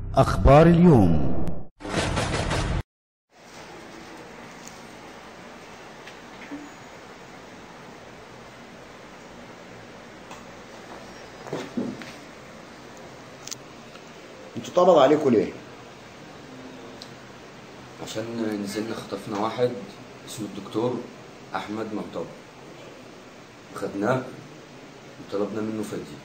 أخبار اليوم انتوا اتقبض عليكم ليه؟ عشان نزلنا خطفنا واحد اسمه الدكتور احمد مرتضى خدناه وطلبنا منه فدية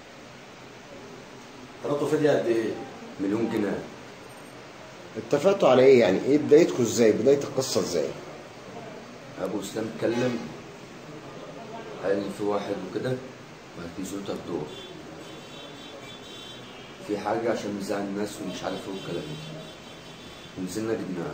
طلبتوا فدية قد ايه؟ مليون جنيه اتفقتوا على ايه يعني؟ ايه بدايتكم ازاي؟ بداية القصة ازاي؟ ابو اسلام اتكلم قال لي في واحد وكده وهتنزلوا تاخدوه في حاجة عشان نزعل الناس ومش عارف ايه والكلام ده ونزلنا جبناه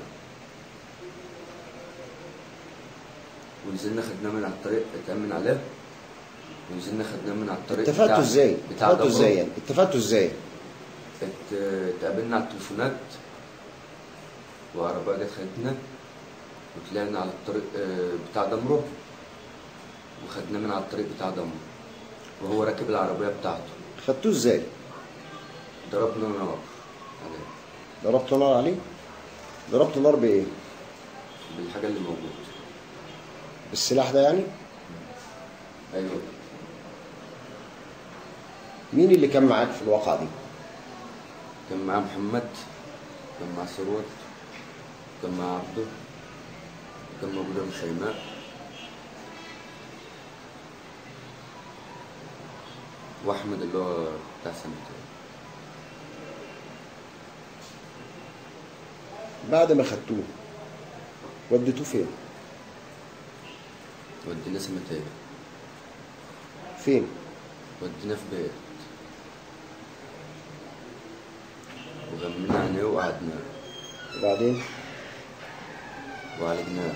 ونزلنا خدناه من على الطريق اتأمن عليه ونزلنا خدناه من على الطريق اتفقتوا ازاي؟ بتاع اتفقتوا دمر. ازاي يعني؟ اتفقتوا ازاي؟ ات- اتقابلنا على التليفونات وعربية جت خدتنا وطلعنا على الطريق آه، بتاع دمره وخدناه من على الطريق بتاع دمره وهو راكب العربية بتاعته خدتوه ازاي؟ ضربنا نار عليه ضربتوا نار عليه؟ ضربتوا نار بايه؟ بالحاجة اللي موجودة بالسلاح ده يعني؟ أيوة مين اللي كان معاك في الواقعة دي؟ كان معاه محمد كان معاه ثروت كان معاه عبده كان موجود أبو شيماء وأحمد اللي هو بتاع سنتين بعد ما خدتوه وديتوه فين؟ ودينا سمتين فين؟ ودينا في بيت وغمينا عينيه وقعدناه وبعدين؟ وعالجناه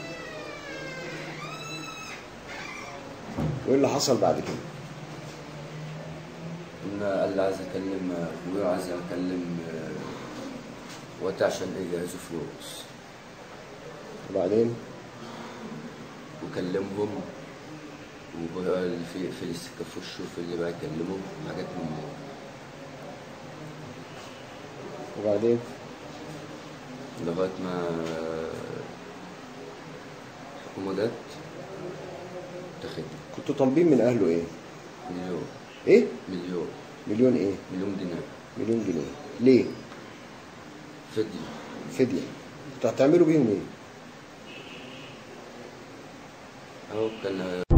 وايه اللي حصل بعد كده؟ قلنا قال لي عايز اكلم اخويا عايز اكلم آه، وقت عشان يجهزوا فلوس وبعدين؟ وكلمهم وبقى اللي في في السكه في وشه في اللي بقى يكلمه حاجات من دي وبعدين؟ لغايه ما الحكومه جت تاخدني كنتوا طالبين من اهله ايه؟ مليون ايه؟ مليون مليون ايه؟ مليون جنيه مليون جنيه ليه؟ فدية فدية كنتوا هتعملوا بيهم ايه؟ اهو كان